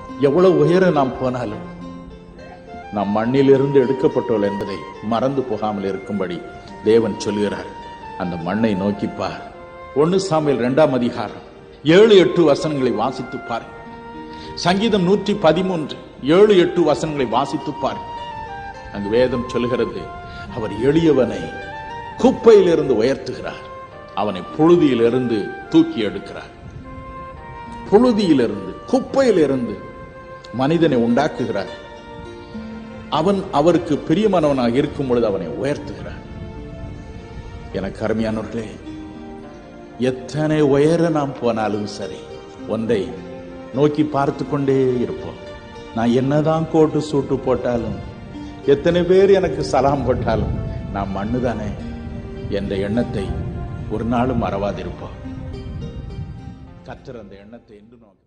எவ்வளவு உயர நாம் போனாலும் நாம் மண்ணிலிருந்து எடுக்கப்பட்டோம் என்பதை மறந்து போகாமல் இருக்கும்படி தேவன் சொல்கிறார் அந்த மண்ணை நோக்கி பார் ஒன்னு சாமியில் இரண்டாம் அதிகாரம் ஏழு எட்டு வசனங்களை வாசித்து பார் சங்கீதம் நூற்றி பதிமூன்று ஏழு எட்டு வசனங்களை வாசித்து பார் அங்கு வேதம் சொல்கிறது அவர் எளியவனை குப்பையிலிருந்து உயர்த்துகிறார் அவனை புழுதியிலிருந்து தூக்கி எடுக்கிறார் புழுதியிலிருந்து குப்பையிலிருந்து மனிதனை உண்டாக்குகிறார் அவன் அவருக்கு பிரியமானவனாக இருக்கும் பொழுது அவனை உயர்த்துகிறார் எனக்கு அருமையானவர்களே எத்தனை உயர நாம் போனாலும் சரி ஒன்றை நோக்கி பார்த்து கொண்டே இருப்போம் நான் என்னதான் கோட்டு சூட்டு போட்டாலும் எத்தனை பேர் எனக்கு சலாம் போட்டாலும் நான் மண்ணுதானே என்ற எண்ணத்தை ஒரு நாளும் மறவாதிருப்போம் கத்தர் அந்த எண்ணத்தை என்று நோக்க